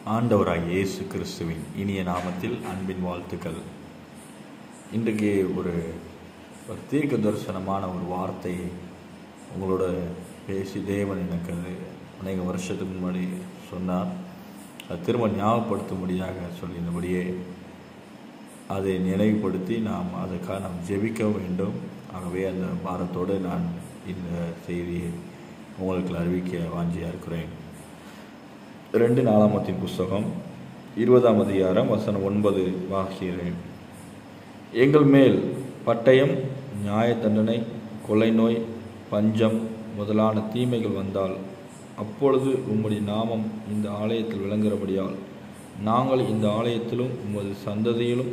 ஆண்டவராகிய இயேசு கிறிஸ்துவின் இனிய நாமத்தில் அன்பின் வாழ்த்துக்கள் இன்றைக்கு ஒரு ஒரு தீர்க்க தரிசனமான ஒரு வார்த்தையை உங்களோட பேசி தேவன் எனக்கு அது அநேக வருஷத்துக்கு முன்னாடி சொன்னார் அது திரும்ப ஞாபகப்படுத்தும்படியாக சொல்லியிருந்தபடியே அதை நினைவுபடுத்தி நாம் அதுக்காக நாம் ஜெபிக்க வேண்டும் ஆகவே அந்த பாரத்தோடு நான் இந்த செய்தியை உங்களுக்கு அறிவிக்க வாஞ்சியாக இருக்கிறேன் ரெண்டு நாலாமத்தின் புஸ்தகம் இருபதாம் அதிகாரம் வசனம் ஒன்பது வாகிறேன் எங்கள் மேல் பட்டயம் நியாய தண்டனை கொலை நோய் பஞ்சம் முதலான தீமைகள் வந்தால் அப்பொழுது உம்முடைய நாமம் இந்த ஆலயத்தில் விளங்குகிறபடியால் நாங்கள் இந்த ஆலயத்திலும் உமது சந்ததியிலும்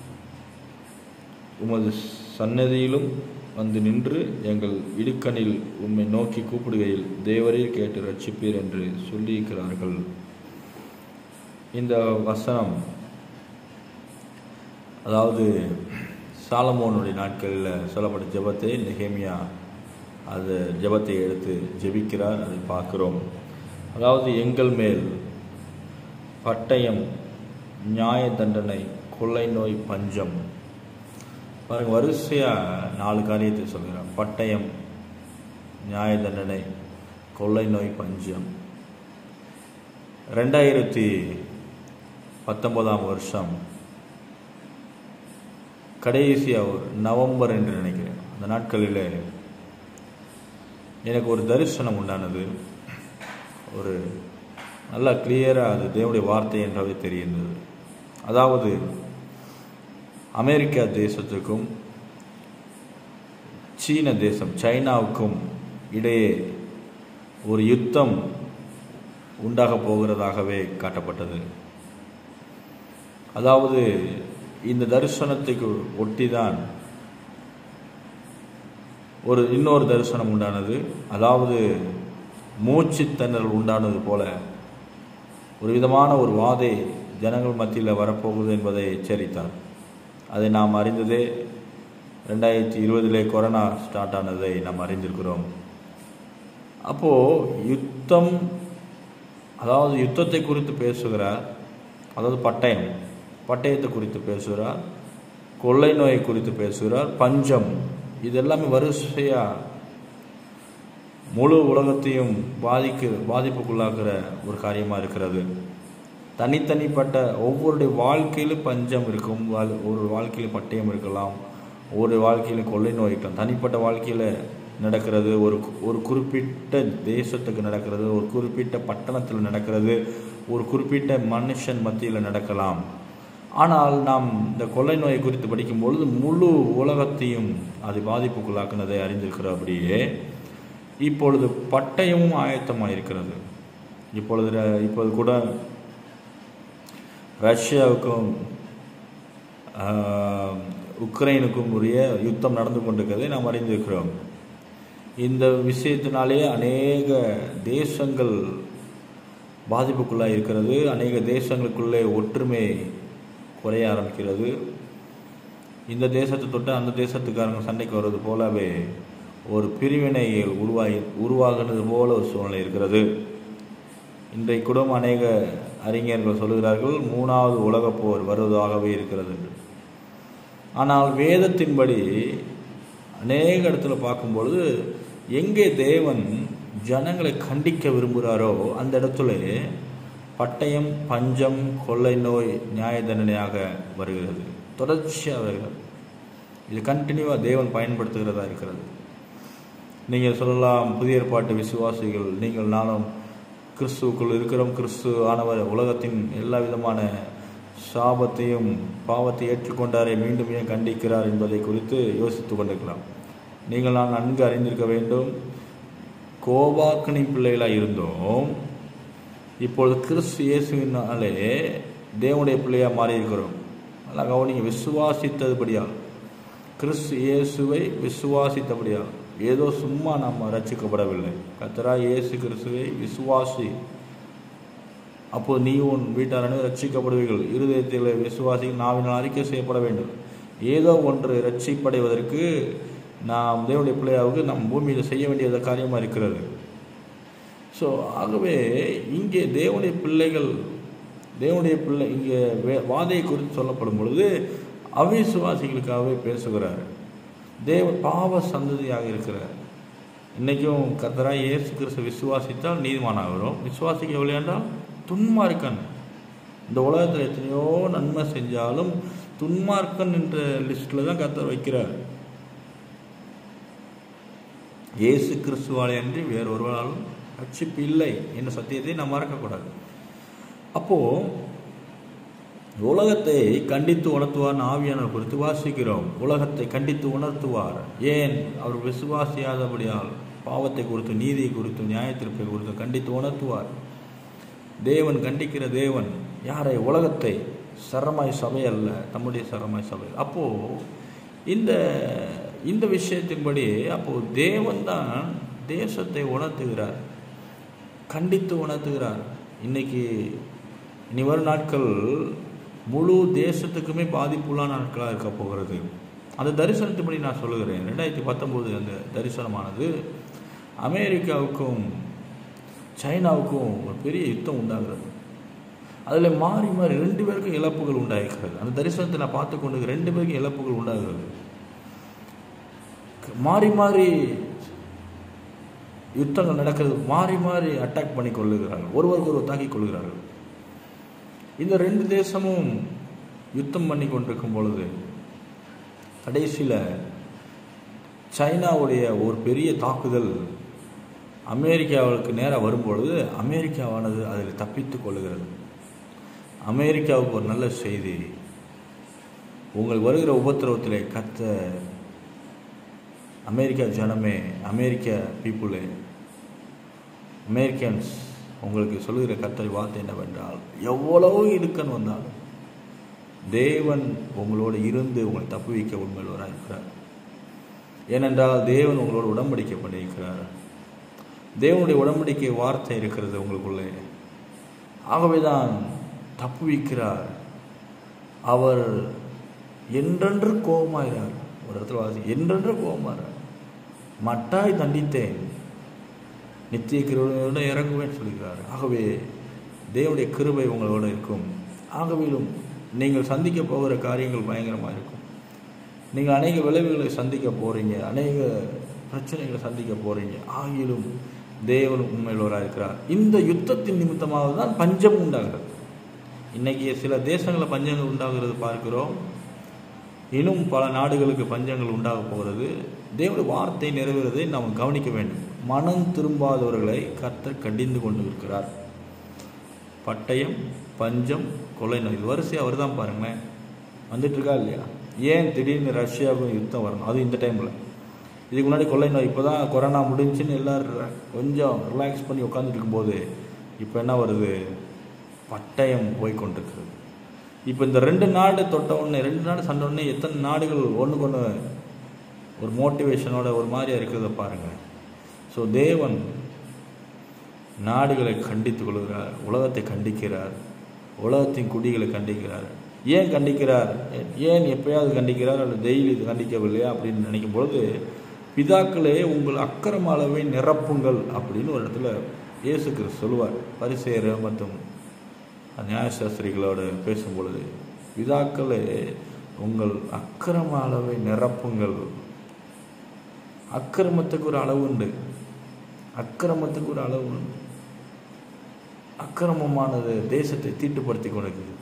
உமது சன்னதியிலும் வந்து நின்று எங்கள் இடுக்கணில் உம்மை நோக்கி கூப்பிடுகையில் தேவரீர் கேட்டு ரட்சிப்பீர் என்று சொல்லியிருக்கிறார்கள் இந்த வசனம் அதாவது சாலமோனுடைய நாட்களில் சொல்லப்பட்ட ஜெபத்தை நெகேமியா அது ஜெபத்தை எடுத்து ஜெபிக்கிறார் அதை பார்க்கிறோம் அதாவது எங்கள் மேல் பட்டயம் நியாய தண்டனை கொள்ளை நோய் பஞ்சம் பாருங்க வரிசையாக நாலு காரியத்தை சொல்கிறார் பட்டயம் நியாய தண்டனை கொள்ளை நோய் பஞ்சம் ரெண்டாயிரத்தி பத்தொன்பதாம் வருஷம் கடைசியாக ஒரு நவம்பர் என்று நினைக்கிறேன் அந்த நாட்களில் எனக்கு ஒரு தரிசனம் உண்டானது ஒரு நல்லா கிளியராக அது தேவனுடைய வார்த்தை என்றாவே தெரிந்தது அதாவது அமெரிக்கா தேசத்துக்கும் சீன தேசம் சைனாவுக்கும் இடையே ஒரு யுத்தம் உண்டாக போகிறதாகவே காட்டப்பட்டது அதாவது இந்த தரிசனத்துக்கு ஒட்டிதான் ஒரு இன்னொரு தரிசனம் உண்டானது அதாவது மூச்சு திணறல் உண்டானது போல ஒரு விதமான ஒரு வாதை ஜனங்கள் மத்தியில் வரப்போகுது என்பதை எச்சரித்தார் அதை நாம் அறிந்ததே ரெண்டாயிரத்தி இருபதிலே கொரோனா ஸ்டார்ட் ஆனதை நாம் அறிந்திருக்கிறோம் அப்போது யுத்தம் அதாவது யுத்தத்தை குறித்து பேசுகிறார் அதாவது பட்டயம் பட்டயத்தை குறித்து பேசுகிறார் கொள்ளை நோயை குறித்து பேசுகிறார் பஞ்சம் இது எல்லாமே வரிசையாக முழு உலகத்தையும் பாதிக்கு பாதிப்புக்குள்ளாக்குற ஒரு காரியமாக இருக்கிறது தனித்தனிப்பட்ட ஒவ்வொருடைய வாழ்க்கையிலும் பஞ்சம் இருக்கும் வாழ் ஒரு வாழ்க்கையில் பட்டயம் இருக்கலாம் ஒரு வாழ்க்கையில் கொள்ளை நோய் இருக்கலாம் தனிப்பட்ட வாழ்க்கையில் நடக்கிறது ஒரு ஒரு குறிப்பிட்ட தேசத்துக்கு நடக்கிறது ஒரு குறிப்பிட்ட பட்டணத்தில் நடக்கிறது ஒரு குறிப்பிட்ட மனுஷன் மத்தியில் நடக்கலாம் ஆனால் நாம் இந்த கொள்ளை நோயை குறித்து படிக்கும்பொழுது முழு உலகத்தையும் அது பாதிப்புக்குள்ளாக்குனதை அறிந்திருக்கிறோம் அப்படியே இப்பொழுது பட்டயமும் ஆயத்தமாக இருக்கிறது இப்பொழுது இப்போது கூட ரஷ்யாவுக்கும் உக்ரைனுக்கும் உரிய யுத்தம் நடந்து கொண்டிருக்கிறதை நாம் அறிந்திருக்கிறோம் இந்த விஷயத்தினாலே அநேக தேசங்கள் பாதிப்புக்குள்ளாக இருக்கிறது அநேக தேசங்களுக்குள்ளே ஒற்றுமை குறைய ஆரம்பிக்கிறது இந்த தேசத்தை தொட்டு அந்த தேசத்துக்காரங்க சண்டைக்கு வர்றது போலவே ஒரு பிரிவினை உருவாகி உருவாகினது போல ஒரு சூழ்நிலை இருக்கிறது இன்றைக்கு கூட அநேக அறிஞர்கள் சொல்லுகிறார்கள் மூணாவது உலகப் போர் வருவதாகவே இருக்கிறது என்று ஆனால் வேதத்தின்படி அநேக இடத்துல பார்க்கும்பொழுது எங்கே தேவன் ஜனங்களை கண்டிக்க விரும்புகிறாரோ அந்த இடத்துல பட்டயம் பஞ்சம் கொள்ளை நோய் நியாய தண்டனையாக வருகிறது தொடர்ச்சியாக வருகிறது இது கண்டினியூவாக தேவன் பயன்படுத்துகிறதா இருக்கிறது நீங்கள் சொல்லலாம் புதிய ஏற்பாட்டு விசுவாசிகள் நீங்கள் நானும் கிறிஸ்துவுக்குள் இருக்கிறோம் கிறிஸ்து ஆனவர் உலகத்தின் எல்லா விதமான சாபத்தையும் பாவத்தை ஏற்றுக்கொண்டாரே மீண்டும் ஏன் கண்டிக்கிறார் என்பதை குறித்து யோசித்து கொண்டிருக்கலாம் நீங்கள் நான் நன்கு அறிந்திருக்க வேண்டும் கோபாக்கினி பிள்ளைகளாக இருந்தோம் இப்பொழுது கிறிஸ்து இயேசுவினாலே தேவனுடைய பிள்ளையாக மாறி இருக்கிறோம் நல்லா கவனிங்க விசுவாசித்ததுபடியால் கிறிஸ்து இயேசுவை விசுவாசித்தபடியால் ஏதோ சும்மா நாம் ரட்சிக்கப்படவில்லை கத்தரா இயேசு கிறிஸ்துவை விசுவாசி அப்போது நீ உன் வீட்டாரனு ரட்சிக்கப்படுவீர்கள் இருதயத்தில் விசுவாசிகள் நாவினால் அறிக்கை செய்யப்பட வேண்டும் ஏதோ ஒன்று ரட்சிப்படைவதற்கு நாம் தேவனுடைய பிள்ளையாவுக்கு நம் பூமியில் செய்ய வேண்டியது காரியமாக இருக்கிறது ஸோ ஆகவே இங்கே தேவனுடைய பிள்ளைகள் தேவனுடைய பிள்ளை இங்கே வே- வாதையை குறித்து சொல்லப்படும் பொழுது அவிசுவாசிகளுக்காகவே பேசுகிறார் தேவ பாவ சந்ததியாக இருக்கிறார் இன்னைக்கும் கர்த்தராய் இயேசு கிறிஸ்து விசுவாசித்தால் நீதிமானாகிறோம் விசுவாசிக்கவில்லை என்றால் துன்மார்க்கன் இந்த உலகத்தில் எத்தனையோ நன்மை செஞ்சாலும் துன்மார்க்கன் என்ற லிஸ்ட்டில் தான் கர்த்தர் வைக்கிறார் இயேசு கிறிஸ்துவாலே அன்றி வேறு ஒருவராலும் ரட்சிப்பு இல்லை என்ற சத்தியத்தை நாம் மறக்கக்கூடாது அப்போ உலகத்தை கண்டித்து உணர்த்துவார் ஆவியானவர் குறித்து வாசிக்கிறோம் உலகத்தை கண்டித்து உணர்த்துவார் ஏன் அவர் விசுவாசியாதபடியால் பாவத்தை குறித்து நீதியை குறித்து நியாயத்திருப்பை குறித்து கண்டித்து உணர்த்துவார் தேவன் கண்டிக்கிற தேவன் யாரை உலகத்தை சரமாய் சபை அல்ல தம்முடைய சரமாய் சபை அப்போ இந்த இந்த விஷயத்தின்படி அப்போ தேவன் தான் தேசத்தை உணர்த்துகிறார் கண்டித்து உணர்த்துகிறார் இன்னைக்கு இனி வரும் நாட்கள் முழு தேசத்துக்குமே பாதிப்புள்ளான நாட்களாக இருக்க போகிறது அந்த தரிசனத்தின்படி நான் சொல்லுகிறேன் ரெண்டாயிரத்தி பத்தொம்போது அந்த தரிசனமானது அமெரிக்காவுக்கும் சைனாவுக்கும் ஒரு பெரிய யுத்தம் உண்டாகிறது அதில் மாறி மாறி ரெண்டு பேருக்கும் இழப்புகள் உண்டாகிறது அந்த தரிசனத்தை நான் பார்த்து கொண்டு ரெண்டு பேருக்கும் இழப்புகள் உண்டாகிறது மாறி மாறி யுத்தங்கள் நடக்கிறது மாறி மாறி அட்டாக் பண்ணி கொள்ளுகிறார்கள் ஒருவருக்கு ஒருவர் தாக்கி கொள்கிறார்கள் இந்த ரெண்டு தேசமும் யுத்தம் பண்ணி கொண்டிருக்கும் பொழுது கடைசியில் சைனாவுடைய ஒரு பெரிய தாக்குதல் அமெரிக்காவுக்கு நேராக வரும்பொழுது அமெரிக்காவானது அதில் தப்பித்து கொள்ளுகிறது அமெரிக்காவுக்கு ஒரு நல்ல செய்தி உங்கள் வருகிற உபத்திரவத்திலே கத்த அமெரிக்கா ஜனமே அமெரிக்க பீப்புளே அமெரிக்கன்ஸ் உங்களுக்கு சொல்லுகிற கத்தரி வார்த்தை என்னவென்றால் எவ்வளவு இடுக்கன் வந்தாலும் தேவன் உங்களோடு இருந்து உங்களை தப்புவிக்க உண்மையுள்ளவராக இருக்கிறார் ஏனென்றால் தேவன் உங்களோட உடன்படிக்கை பண்ணியிருக்கிறார் தேவனுடைய உடன்படிக்கை வார்த்தை இருக்கிறது உங்களுக்குள்ளே ஆகவேதான் தப்புவிக்கிறார் அவர் என்றென்று கோபமாகிறார் ஒரு இடத்துல வாசி என்றென்று கோபமாகிறார் மட்டாய் தண்டித்தேன் நித்திய கிருபையோடு இறங்குவேன் சொல்கிறார் ஆகவே தேவனுடைய கிருபை உங்களோட இருக்கும் ஆகவேலும் நீங்கள் சந்திக்க போகிற காரியங்கள் பயங்கரமாக இருக்கும் நீங்கள் அநேக விளைவுகளை சந்திக்க போகிறீங்க அநேக பிரச்சனைகளை சந்திக்க போகிறீங்க ஆகிலும் தேவன் உண்மையுள்ளவராக இருக்கிறார் இந்த யுத்தத்தின் நிமித்தமாக தான் பஞ்சம் உண்டாகிறது இன்னைக்கு சில தேசங்களில் பஞ்சங்கள் உண்டாகிறது பார்க்கிறோம் இன்னும் பல நாடுகளுக்கு பஞ்சங்கள் உண்டாக போகிறது தேவனுடைய வார்த்தை நிறைவேறதை நாம் கவனிக்க வேண்டும் மனம் திரும்பாதவர்களை கர்த்தர் கடிந்து கொண்டு இருக்கிறார் பட்டயம் பஞ்சம் கொலை நோய் இது வரிசையாக வருதான் பாருங்களேன் வந்துட்டு இருக்கா இல்லையா ஏன் திடீர்னு ரஷ்யாவுக்கும் யுத்தம் வரணும் அது இந்த டைமில் இதுக்கு முன்னாடி கொள்ளை நோய் இப்போ தான் கொரோனா முடிஞ்சுன்னு எல்லோரும் கொஞ்சம் ரிலாக்ஸ் பண்ணி உட்காந்துட்டு இருக்கும்போது இப்போ என்ன வருது பட்டயம் போய் கொண்டிருக்கிறது இப்போ இந்த ரெண்டு நாடு தொட்ட உடனே ரெண்டு நாடு சண்டை உடனே எத்தனை நாடுகள் ஒன்றுக்கு ஒன்று ஒரு மோட்டிவேஷனோட ஒரு மாதிரியா இருக்கிறத பாருங்கள் ஸோ தேவன் நாடுகளை கண்டித்துக் கொள்கிறார் உலகத்தை கண்டிக்கிறார் உலகத்தின் குடிகளை கண்டிக்கிறார் ஏன் கண்டிக்கிறார் ஏன் எப்பயாவது கண்டிக்கிறார் அல்லது டெய்லி இது கண்டிக்கவில்லையா அப்படின்னு நினைக்கும் பொழுது பிதாக்களே உங்கள் அக்கிரம அளவை நிரப்புங்கள் அப்படின்னு ஒரு இடத்துல இயேசு கிறிஸ்து சொல்லுவார் பரிசேர மற்றும் நியாயசாஸ்திரிகளோடு பேசும் பொழுது பிதாக்களே உங்கள் அக்கிரம அளவை நிரப்புங்கள் அக்கிரமத்துக்கு ஒரு அளவு உண்டு அக்கிரமத்துக்கு ஒரு அளவு உண்டு அக்கிரமமானது தேசத்தை தீட்டுப்படுத்தி கொண்டிருக்குது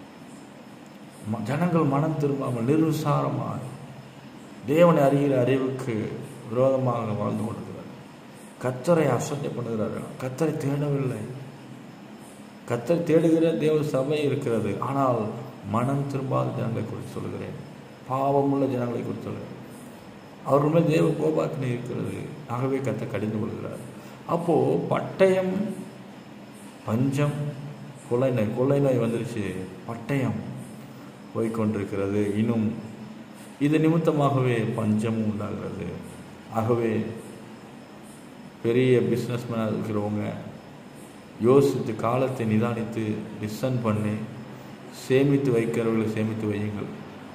ம- ஜனங்கள் மனம் திரும்பாமல் நிர்விசாரமாக தேவனை அறிகிற அறிவுக்கு விரோதமாக வாழ்ந்து கொண்டிருக்கிறார் கத்தரை அசட்டை பண்ணுகிறார்கள் கத்தரை தேடவில்லை கத்தரை தேடுகிற தேவ சபை இருக்கிறது ஆனால் மனம் திரும்பாத ஜனங்களை குறித்து சொல்கிறேன் பாவமுள்ள ஜனங்களை குறித்து சொல்கிறேன் அவர்கள் மேல் தேவ கோபாக்கினை இருக்கிறது ஆகவே கத்தை கடிந்து கொள்கிறார் அப்போ பட்டயம் பஞ்சம் கொள்ளை நோய் கொள்ளை நோய் வந்துருச்சு பட்டயம் போய்க்கொண்டிருக்கிறது இன்னும் இது நிமித்தமாகவே பஞ்சமும் உண்டாகிறது ஆகவே பெரிய பிஸ்னஸ்மேனாக இருக்கிறவங்க யோசித்து காலத்தை நிதானித்து டிசன் பண்ணி சேமித்து வைக்கிறவர்களை சேமித்து வையுங்கள்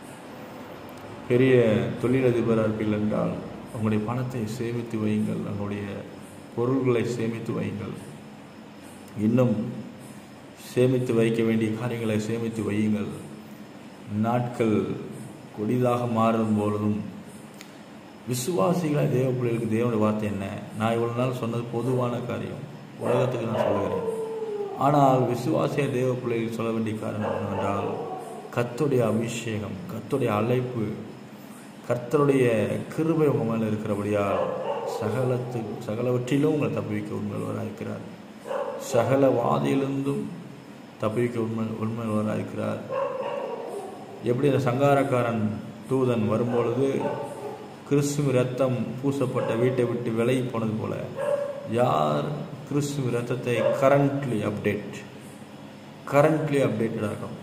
பெரிய தொழிலதிபராக இருப்பீர்கள் என்றால் உங்களுடைய பணத்தை சேமித்து வையுங்கள் உங்களுடைய பொருள்களை சேமித்து வையுங்கள் இன்னும் சேமித்து வைக்க வேண்டிய காரியங்களை சேமித்து வையுங்கள் நாட்கள் கொடிதாக மாறும் பொழுதும் விசுவாசிகளாக தேவ பிள்ளைகளுக்கு தேவனுடைய வார்த்தை என்ன நான் இவ்வளவு நாள் சொன்னது பொதுவான காரியம் உலகத்துக்கு நான் சொல்லுகிறேன் ஆனால் விசுவாசிய தேவ பிள்ளைகள் சொல்ல வேண்டிய காரணம் என்னவென்றால் கத்துடைய அபிஷேகம் கத்துடைய அழைப்பு கர்த்தருடைய கிருபை உங்கள் மேலே இருக்கிறபடியால் சகலத்து சகலவற்றிலும் உங்களை தப்புவிக்க உண்மையுள்ளவராக இருக்கிறார் சகல வாதியிலிருந்தும் தப்புவிக்க உண்மை உண்மையுள்ளவராக இருக்கிறார் எப்படி அந்த சங்காரக்காரன் தூதன் வரும்பொழுது கிறிஸ்துவ ரத்தம் பூசப்பட்ட வீட்டை விட்டு விலகி போனது போல யார் கிறிஸ்துவ ரத்தத்தை கரண்ட்லி அப்டேட் கரண்ட்லி அப்டேட்டடாக இருக்கும்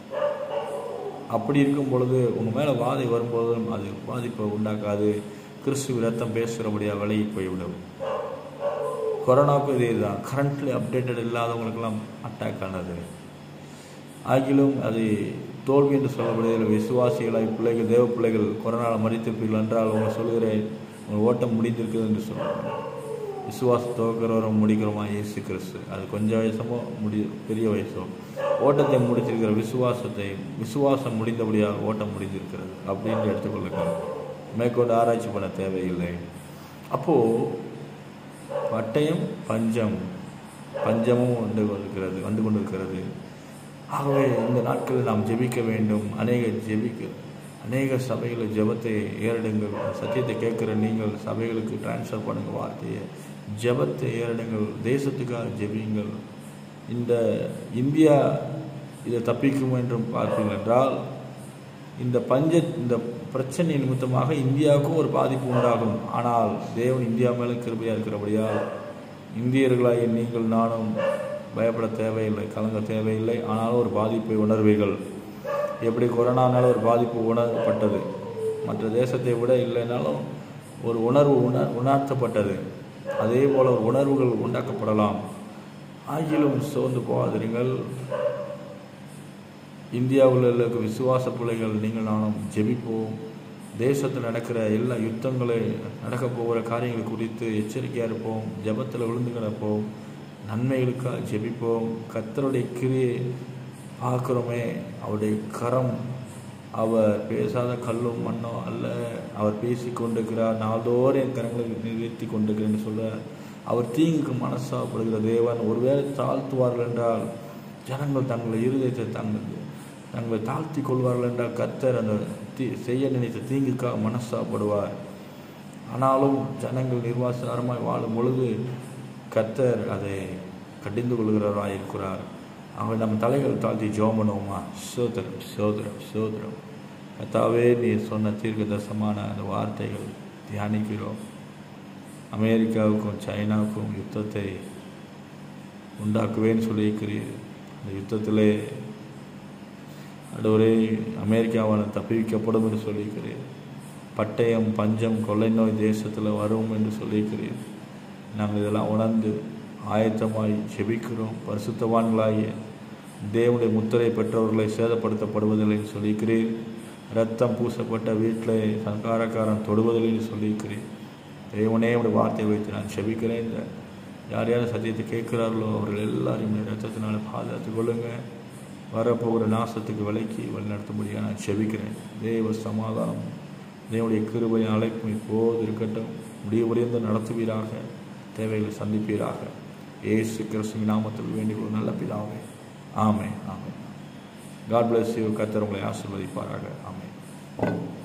அப்படி இருக்கும் பொழுது உங்கள் மேலே வாதை வரும்போதும் அது பாதிப்பை உண்டாக்காது கிறிஸ்துவ ரத்தம் பேசுகிறபடியாக விலகி போய்விடும் கொரோனாவுக்கு இதே தான் கரண்ட்லி அப்டேட்டட் இல்லாதவங்களுக்கெல்லாம் அட்டாக் ஆனது ஆகிலும் அது தோல்வி என்று சொல்லப்படுவதில் விசுவாசிகளாய் பிள்ளைகள் தேவ பிள்ளைகள் கொரோனாவில் மறித்திருப்பீர்கள் என்றால் உங்களை சொல்கிறேன் உங்கள் ஓட்டம் முடிந்திருக்குது என்று சொல்லுவாங்க விசுவாச துவக்கிறவரும் முடிக்கிறோமா இயேசு கிறிஸ்து அது கொஞ்சம் வயசமோ முடி பெரிய வயசோ ஓட்டத்தை முடிச்சிருக்கிற விசுவாசத்தை விசுவாசம் முடிந்தபடியாக ஓட்டம் முடிந்திருக்கிறது அப்படின்னு எடுத்துக்கொள்ளுங்கள் மேற்கொண்டு ஆராய்ச்சி பண்ண தேவையில்லை அப்போது பட்டயம் பஞ்சம் பஞ்சமும் வந்து கொண்டிருக்கிறது வந்து கொண்டிருக்கிறது ஆகவே இந்த நாட்களில் நாம் ஜெபிக்க வேண்டும் அநேக ஜெபிக்க அநேக சபைகளில் ஜெபத்தை ஏறிடுங்கள் சத்தியத்தை கேட்குற நீங்கள் சபைகளுக்கு டிரான்ஸ்ஃபர் பண்ணுங்க வார்த்தையை ஜெபத்தை ஏறிடுங்கள் தேசத்துக்காக ஜெபியுங்கள் இந்த இந்தியா இதை தப்பிக்கும் என்றும் பார்ப்பீர்கள் என்றால் இந்த பஞ்ச இந்த பிரச்சனை நிமித்தமாக இந்தியாவுக்கும் ஒரு பாதிப்பு உண்டாகும் ஆனால் தேவன் இந்தியா மேலே கிருபையாக இருக்கிறபடியால் இந்தியர்களாகிய நீங்கள் நானும் பயப்பட தேவையில்லை கலங்க தேவையில்லை ஆனாலும் ஒரு பாதிப்பை உணர்வீர்கள் எப்படி கொரோனானால ஒரு பாதிப்பு உணரப்பட்டது மற்ற தேசத்தை விட இல்லைனாலும் ஒரு உணர்வு உணர் உணர்த்தப்பட்டது அதே போல் ஒரு உணர்வுகள் உண்டாக்கப்படலாம் ஆகிலும் சோர்ந்து போகாதீர்கள் இந்தியாவில் இருக்க விசுவாச பிள்ளைகள் நீங்கள் நானும் ஜெபிப்போம் தேசத்தில் நடக்கிற எல்லா யுத்தங்களை நடக்க போகிற காரியங்கள் குறித்து எச்சரிக்கையாக இருப்போம் ஜெபத்தில் விழுந்து கிடப்போம் நன்மைகளுக்காக ஜெபிப்போம் கத்தருடைய கிரியை பார்க்குறோமே அவருடைய கரம் அவர் பேசாத கல்லும் மண்ணோ அல்ல அவர் பேசி கொண்டிருக்கிறார் நாள்தோறும் என் கரங்களை நிறுத்தி கொண்டிருக்கிறேன்னு சொல்ல அவர் தீங்குக்கு மனசாப்படுகிற தேவன் ஒருவேளை தாழ்த்துவார்கள் என்றால் ஜனங்கள் தங்களை இருதயத்தை தங்கள் தங்களை தாழ்த்தி கொள்வார்கள் என்றால் கத்தர் அந்த தீ செய்ய நினைத்த தீங்குக்காக மனசாப்படுவார் ஆனாலும் ஜனங்கள் நிர்வாசாரமாய் வாழும் பொழுது கத்தர் அதை கடிந்து கொள்கிறவராக இருக்கிறார் அவர் நம்ம தலைகள் தாழ்த்தி ஜோம் பண்ணுவோமா சோதரம் சோதரம் சோதரம் கத்தாவே நீ சொன்ன தீர்க்க தசமான அந்த வார்த்தைகள் தியானிக்கிறோம் அமெரிக்காவுக்கும் சைனாவுக்கும் யுத்தத்தை உண்டாக்குவேன்னு சொல்லியிருக்கிறீர் அந்த யுத்தத்திலே அடுவரே அமெரிக்காவால் தப்பிவிக்கப்படும் என்று சொல்லியிருக்கிறீர் பட்டயம் பஞ்சம் கொள்ளை நோய் தேசத்தில் வரும் என்று சொல்லியிருக்கிறீர் நாங்கள் இதெல்லாம் உணர்ந்து ஆயத்தமாய் ஜெபிக்கிறோம் பரிசுத்தவான்களாகிய தேவனுடைய முத்திரை பெற்றவர்களை சேதப்படுத்தப்படுவதில்லைன்னு சொல்லியிருக்கிறீர் ரத்தம் பூசப்பட்ட வீட்டில் சங்காரக்காரன் தொடுவதில்லைன்னு சொல்லியிருக்கிறீர் தேவனே உடைய வார்த்தையை வைத்து நான் செபிக்கிறேன் இந்த யார் யார் சத்தியத்தை கேட்கிறார்களோ அவர்கள் எல்லாரையும் ரத்தத்தினால பாதுகாத்து கொள்ளுங்க வரப்போகிற நாசத்துக்கு விலைக்கு வழிநடத்தும்படியாக நான் செபிக்கிறேன் தேவ சமாதானம் தேவனுடைய கிருபையின் அழைப்பும் இப்போது இருக்கட்டும் முடிய முடிந்த நடத்துவீராக தேவைகளை சந்திப்பீராக ஏசு கிறிஸ்துவின் நாமத்தில் வேண்டிய ஒரு நல்ல பிதாவே ஆமே ஆமே காட் பிளஸ் யூ கத்தர் உங்களை ஆசிர்வதிப்பாராக ஆமே